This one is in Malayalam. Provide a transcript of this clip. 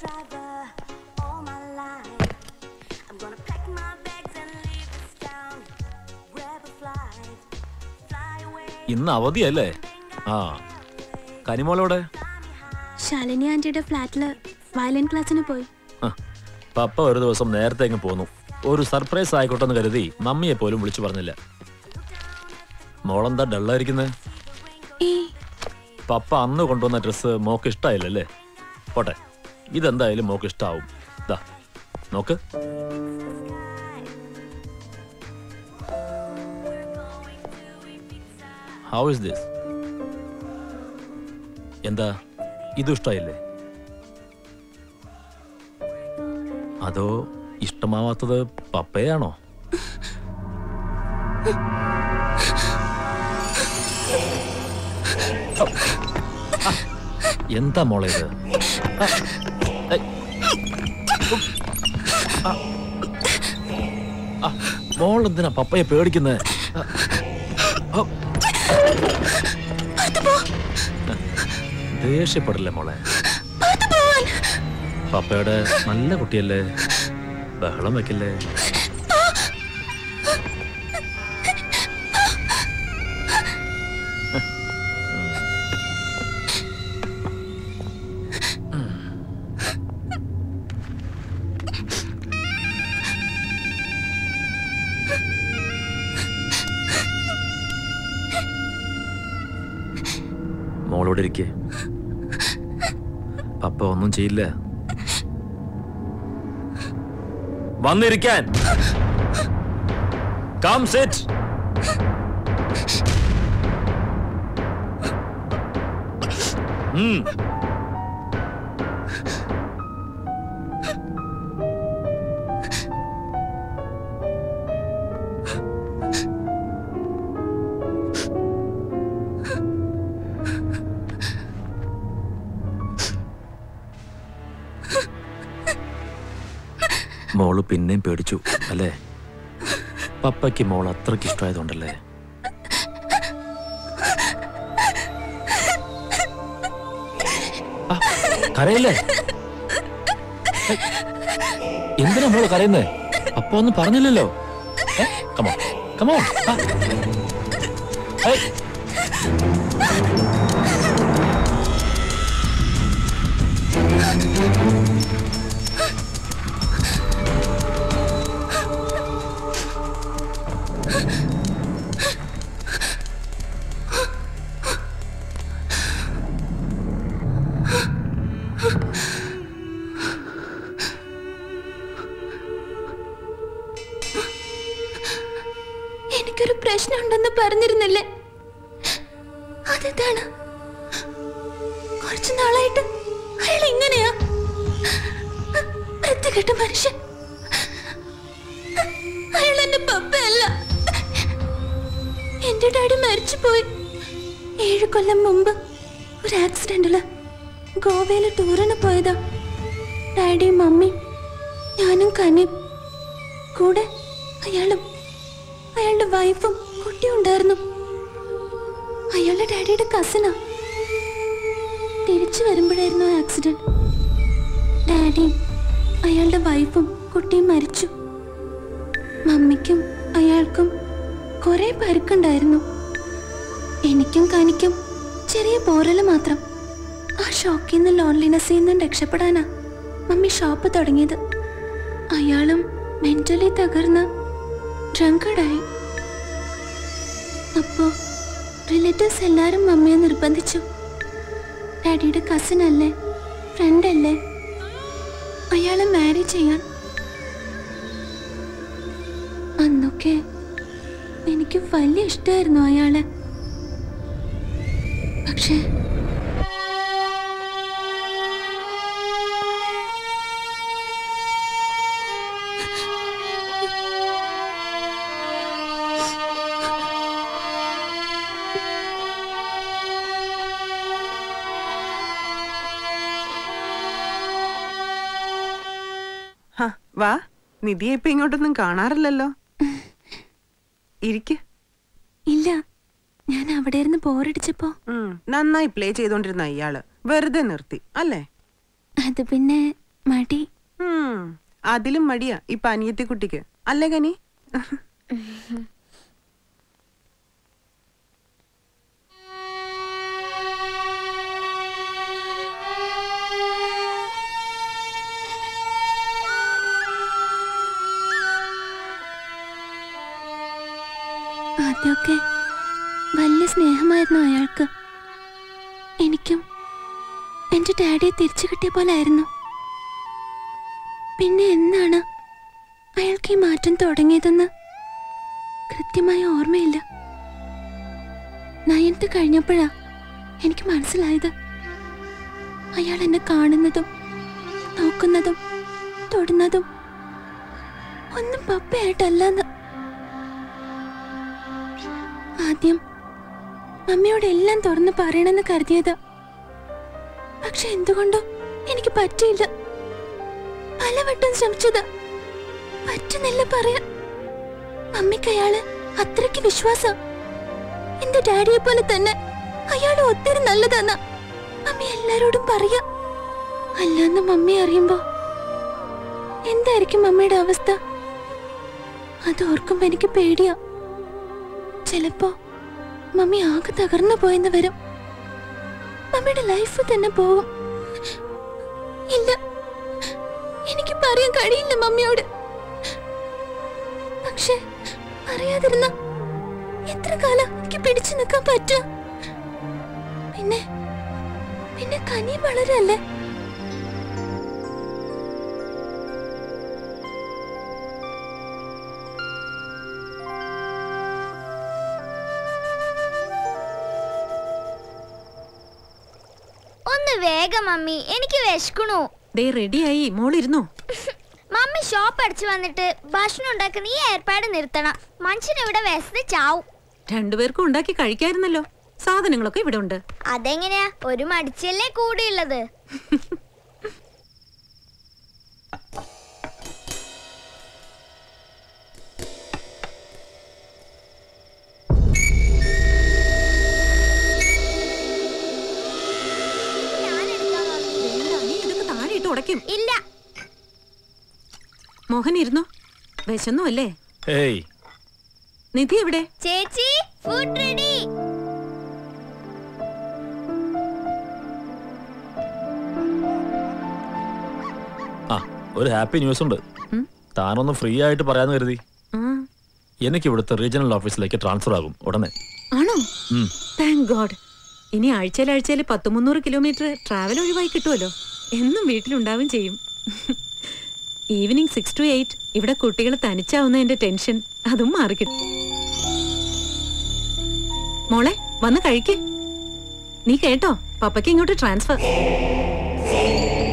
driver all my life. I'm gonna pack my bags and leave this town. Grab a flight, fly away. ഇന്ന് അവധിയല്ലേ ആ കനിമോളോടെ ശാലിനി ആന്റിയുടെ ഫ്ലാറ്റില് വയലിൻ ക്ലാസ്സിന് പോയി ആ, പപ്പ ഒരു ദിവസം നേരത്തെ അങ്ങ് പോന്നു ഒരു സർപ്രൈസ് ആയിക്കോട്ടെ എന്ന് കരുതി മമ്മിയെ പോലും വിളിച്ചു പറഞ്ഞില്ല മോളെന്താ ഡള്ളായിരിക്കുന്നത് ഏ പപ്പ അന്ന് കൊണ്ടുവന്ന ഡ്രസ്സ് മോക്ക് ഇഷ്ടായില്ലല്ലേ പോട്ടെ ഇതെന്തായാലും മോക്ക് ഇഷ്ടാവും ദാ നോക്ക് ഹൗ ഇസ് ദിസ് എന്താ ഇതും ഇഷ്ടായില്ലേ അതോ ഇഷ്ടമാവാത്തത് പപ്പയാണോ എന്താ മോളെ ഇത് ആ, ഐ, ഉം, ആ, ആ, മോൾ എന്തിനാ പപ്പയെ പേടിക്കുന്നത് ദേഷ്യപ്പെടില്ലേ മോളെ പപ്പയുടെ നല്ല കുട്ടിയല്ലേ ബഹളം വെക്കില്ലേ മോളോട് ഇരിക്കേ പപ്പ ഒന്നും ചെയ്യില്ല വന്നിരിക്കാൻ കം സെറ്റ് മോള് പിന്നെയും പേടിച്ചു അല്ലേ പപ്പയ്ക്ക് മോൾ അത്രയ്ക്ക് ഇഷ്ടമായതുകൊണ്ടല്ലേ ആ, കരയല്ലേ ഏയ്, എന്തിനാ മോള് കരയുന്നേ അപ്പ ഒന്നും പറഞ്ഞില്ലല്ലോ ഏ, come on, come on, ആ. ഏയ്. എനിക്കൊരു പ്രശ്നമുണ്ടെന്ന് പറഞ്ഞിരുന്നില്ലേ അതെന്താണ് കുറച്ചു നാളായിട്ട് അയാൾ ഇങ്ങനെയാ വൃത്തികെട്ട മനുഷ്യൻ അയാൾ എന്റെ പപ്പയല്ല എന്റെ ഡാഡി മരിച്ചുപോയി ഏഴു കൊല്ലം മുമ്പ് ഒരു ആക്സിഡന്റില് ഗോവയില് ടൂറിന് പോയതാ ഡാഡിയും മമ്മിയും ഞാനും കനിയും കൂടെ അയാളും അയാളുടെ വൈഫും കുട്ടിയും ഉണ്ടായിരുന്നു അയാളുടെ ഡാഡിയുടെ കസിനാ തിരിച്ചു വരുമ്പോഴായിരുന്നു ആക്സിഡന്റ് ഡാഡിയും അയാളുടെ വൈഫും കുട്ടിയും മരിച്ചു മമ്മിക്കും അയാൾക്കും കുറെ പരുക്കുണ്ടായിരുന്നു എനിക്കും കനിക്കും ചെറിയ പോറല് മാത്രം ആ ഷോക്കിൽ നിന്ന് ലോൺലിനെസ്സിൽ നിന്നും രക്ഷപ്പെടാനാ മമ്മി ഷോപ്പ് തുടങ്ങിയത് അയാളും മെന്റലി തകർന്ന് ഡ്രങ്കഡായി അപ്പോ റിലേറ്റീവ്സ് എല്ലാരും മമ്മിയെ നിർബന്ധിച്ചു ഡാഡിയുടെ കസിൻ അല്ലേ ഫ്രണ്ട് അല്ലേ അയാളെ മാരി ചെയ്യാൻ അന്നൊക്കെ എനിക്ക് വലിയ ഇഷ്ടമായിരുന്നു അയാളെ പക്ഷേ ഹ, വാ നിധിയെ ഇപ്പൊ ഇങ്ങോട്ടൊന്നും കാണാറില്ലല്ലോ ഇരിക്ക് ഇല്ല ഞാൻ അവിടെ ഇരുന്ന് ബോറടിച്ചപ്പോ ഉം, നന്നായി പ്ലേ ചെയ്തോണ്ടിരുന്ന ഇയാള് വെറുതെ നിർത്തി അല്ലേ അത് പിന്നെ മടി ഉം, അതിലും മടിയാ ഇപ്പൊ അനിയത്തി കുട്ടിക്ക് അല്ലേ കനി ആദ്യമൊക്കെ വലിയ സ്നേഹമായിരുന്നു അയാൾക്ക് എനിക്കും എന്റെ ഡാഡിയെ തിരിച്ചു കിട്ടിയ പോലെ ആയിരുന്നു പിന്നെ എന്നാണ് അയാൾക്ക് ഈ മാറ്റം തുടങ്ങിയതെന്ന് കൃത്യമായി ഓർമ്മയില്ല നയൻത്ത് കഴിഞ്ഞപ്പോഴാ എനിക്ക് മനസ്സിലായത് അയാൾ എന്നെ കാണുന്നതും നോക്കുന്നതും തൊടുന്നതും ഒന്നും പപ്പയായിട്ടല്ലെന്ന് ആദ്യം മമ്മിയോട് എല്ലാം തുറന്ന് പറയണമെന്ന് കരുതിയത് പക്ഷെ എന്തുകൊണ്ടോ എനിക്ക് പറ്റിയില്ല പലവട്ടം ശ്രമിച്ചത് പറ്റുന്നില്ല പറയാൻ മമ്മിക്ക് അയാള് അത്രയ്ക്ക് വിശ്വാസം എന്റെ ഡാഡിയെ പോലെ തന്നെ അയാൾ ഒത്തിരി നല്ലതെന്ന മമ്മി എല്ലാരോടും പറയാ അല്ലാന്ന് മമ്മി അറിയുമ്പോ എന്തായിരിക്കും മമ്മിയുടെ അവസ്ഥ അത് ഓർക്കുമ്പോ എനിക്ക് പേടിയാ ചിലപ്പോ മമ്മി ആകെ തകർന്നു പോയെന്ന് വരും മമ്മിയുടെ ലൈഫ് തന്നെ പോവും ഇല്ല എനിക്ക് പറയാൻ കഴിയില്ല മമ്മിയോട് പക്ഷെ അറിയാതിരുന്ന എത്ര കാലം എനിക്ക് പിടിച്ചു നിൽക്കാൻ പറ്റും പിന്നെ പിന്നെ കനി വളരല്ലേ ഒന്ന് വേഗം മമ്മി എനിക്ക് വിശക്കണു ദേ റെഡിയായി മോളിരുന്നോ മമ്മി ഷോപ്പ് അടിച്ചു വന്നിട്ട് ഭക്ഷണം ഉണ്ടാക്കുന്ന ഈ ഏർപ്പാട് നിർത്തണം മനുഷ്യൻ ഇവിടെ വിശന്ന് ചാവും രണ്ടുപേർക്കും ഉണ്ടാക്കി കഴിക്കായിരുന്നല്ലോ സാധനങ്ങളൊക്കെ ഇവിടെ ഉണ്ട് അതെങ്ങനെയാ ഒരു മടിച്ചല്ലേ കൂടിയുള്ളത് ഞാനെടുക്കാം, മമ്മി. വേണ്ട, നീ ഇതൊക്കെ താഴെ ഇട്ട് ഉടയ്ക്കും ഇല്ല മോഹൻ ഇരുന്നോ വിശന്നു അല്ലേ ഏയ് നിധി എവിടെ ചേച്ചി ഫുഡ് റെഡി ആ ഒരു ഹാപ്പി ന്യൂസ് ഉണ്ട് ഉം? താനൊന്ന് ഫ്രീ ആയിട്ട് പറയാന്ന് കരുതി ആ, എനിക്ക് ഇവിടുത്തെ റീജിയണൽ ഓഫീസിലേക്ക് ട്രാൻസ്ഫർ ആകും ഉടനെ ആണോ ഉം. താങ്ക് ഗോഡ് ഇനി ആഴ്ചയിൽ ആഴ്ചയിൽ പത്ത് മുന്നൂറ് കിലോമീറ്റർ ട്രാവൽ ഒഴിവായി കിട്ടുമല്ലോ എന്നും വീട്ടിലുണ്ടാവും ചെയ്യും ഈവനിങ് സിക്സ് ടു എയ്റ്റ് ഇവിടെ കുട്ടികൾ തനിച്ചാവുന്നതിന്റെ ടെൻഷൻ അതും മാറിക്കിട്ടും മോളെ വന്ന് കഴിക്ക് നീ കേട്ടോ പപ്പയ്ക്ക് ഇങ്ങോട്ട് ട്രാൻസ്ഫർ